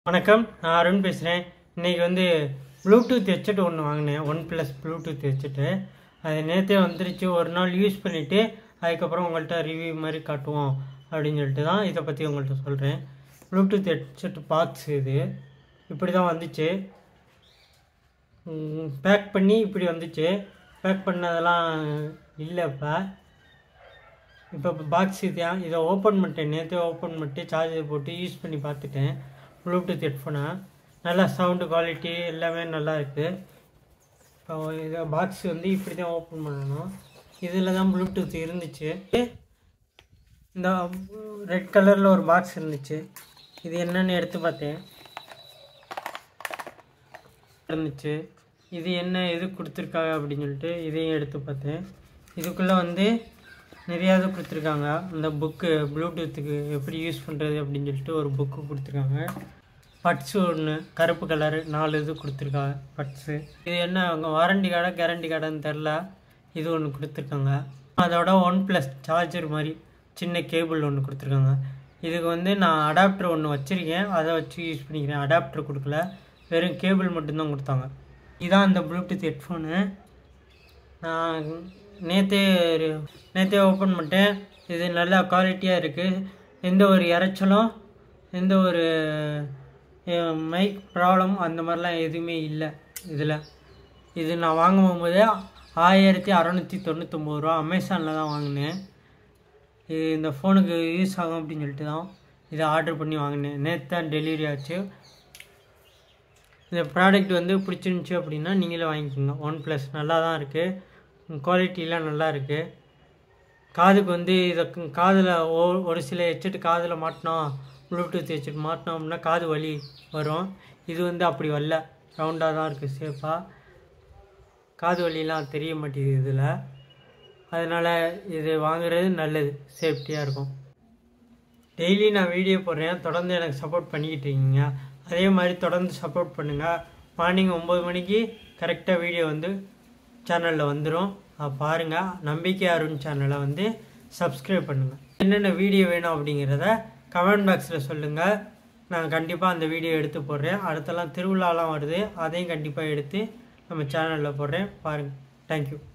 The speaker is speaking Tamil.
வணக்கம் நான் அருண் பேசுகிறேன் இன்றைக்கி வந்து ப்ளூடூத் ஹெட்செட் ஒன்று வாங்கினேன் ஒன் ப்ளஸ் ப்ளூடூத் ஹெட்செட்டு அது நேற்றே வந்துருச்சு ஒரு நாள் யூஸ் பண்ணிவிட்டு அதுக்கப்புறம் உங்கள்கிட்ட ரிவ்யூ மாதிரி காட்டுவோம் அப்படின்னு சொல்லிட்டு தான் இதை பற்றி உங்கள்கிட்ட சொல்கிறேன் ப்ளூடூத் ஹெட்செட் பாக்ஸ் இது இப்படி தான் வந்துச்சு பேக் பண்ணி இப்படி வந்துச்சு பேக் பண்ணதெல்லாம் இல்லை இப்போ இப்போ பாக்ஸ் இதுதான் இதை ஓப்பன் பண்ணிட்டேன் நேற்றே ஓப்பன் பண்ணிட்டு சார்ஜர் போட்டு யூஸ் பண்ணி பார்த்துட்டேன் ப்ளூடூத் ஹெட்ஃபோனை நல்லா சவுண்டு குவாலிட்டி எல்லாமே நல்லா இருக்குது இப்போ இதை பாக்ஸ் வந்து இப்படி தான் ஓப்பன் பண்ணணும் இதில் தான் ப்ளூடூத் இருந்துச்சு இந்த ரெட் கலரில் ஒரு பாக்ஸ் இருந்துச்சு இது என்னன்னு எடுத்து பார்த்தேன் இருந்துச்சு இது என்ன எது கொடுத்துருக்காங்க அப்படின்னு சொல்லிட்டு இதையும் எடுத்து பார்த்தேன் இதுக்குள்ளே வந்து நிறையா இது கொடுத்துருக்காங்க இந்த புக்கு ப்ளூடூத்துக்கு எப்படி யூஸ் பண்ணுறது அப்படின்னு சொல்லிட்டு ஒரு புக்கு கொடுத்துருக்காங்க பட்ஸு ஒன்று கருப்பு கலரு நாலு இது கொடுத்துருக்காங்க பட்ஸு இது என்ன அவங்க வாரண்டி கார்டா கேரண்டி கார்டான்னு தெரில இது ஒன்று கொடுத்துருக்காங்க அதோட ஒன் ப்ளஸ் சார்ஜர் மாதிரி சின்ன கேபிள் ஒன்று கொடுத்துருக்காங்க இதுக்கு வந்து நான் அடாப்டர் ஒன்று வச்சுருக்கேன் அதை வச்சு யூஸ் பண்ணிக்கிறேன் அடாப்டர் கொடுக்கல வெறும் கேபிள் மட்டும்தான் கொடுத்தாங்க இதான் அந்த ப்ளூடூத் ஹெட்ஃபோனு நான் நேற்றே நேற்றே ஓப்பன் பண்ணிட்டேன் இது நல்லா குவாலிட்டியாக இருக்குது எந்த ஒரு இறைச்சலும் எந்த ஒரு மைக் ப்ராப்ளம் அந்த மாதிரிலாம் எதுவுமே இல்லை இதில் இது நான் வாங்கும் போகும்போது ஆயிரத்தி அறநூற்றி தொண்ணூத்தொம்பது ரூபா அமேசானில் தான் வாங்கினேன் இது இந்த ஃபோனுக்கு யூஸ் ஆகும் அப்படின்னு சொல்லிட்டு தான் இதை ஆர்டர் பண்ணி வாங்கினேன் நேற்று தான் டெலிவரி ஆச்சு இந்த ப்ராடக்ட் வந்து பிடிச்சிருந்துச்சி அப்படின்னா நீங்களே வாங்கிக்கோங்க ஒன் ப்ளஸ் நல்லா தான் இருக்குது குவாலிட்டிலாம் நல்லா இருக்குது காதுக்கு வந்து இதை காதில் ஒரு சில ஹெட்செட் காதில் மாட்டினோம் ப்ளூடூத் ஹெட்செட் மாட்டினோம் அப்படின்னா காது வலி வரும் இது வந்து அப்படி வரல ரவுண்டாக தான் இருக்குது சேஃபாக காது வலிலாம் தெரிய மாட்டேங்குது இதில் அதனால் இது வாங்குறது நல்லது சேஃப்டியாக இருக்கும் டெய்லி நான் வீடியோ போடுறேன் தொடர்ந்து எனக்கு சப்போர்ட் பண்ணிக்கிட்டு இருக்கீங்க அதே மாதிரி தொடர்ந்து சப்போர்ட் பண்ணுங்கள் மார்னிங் ஒம்பது மணிக்கு கரெக்டாக வீடியோ வந்து சேனலில் வந்துடும் பாருங்கள் நம்பிக்கை அருண் சேனலை வந்து சப்ஸ்கிரைப் பண்ணுங்கள் என்னென்ன வீடியோ வேணும் அப்படிங்கிறத கமெண்ட் பாக்ஸில் சொல்லுங்கள் நான் கண்டிப்பாக அந்த வீடியோ எடுத்து போடுறேன் அடுத்தலாம் திருவிழாலாம் வருது அதையும் கண்டிப்பாக எடுத்து நம்ம சேனலில் போடுறேன் பாருங்கள் தேங்க்யூ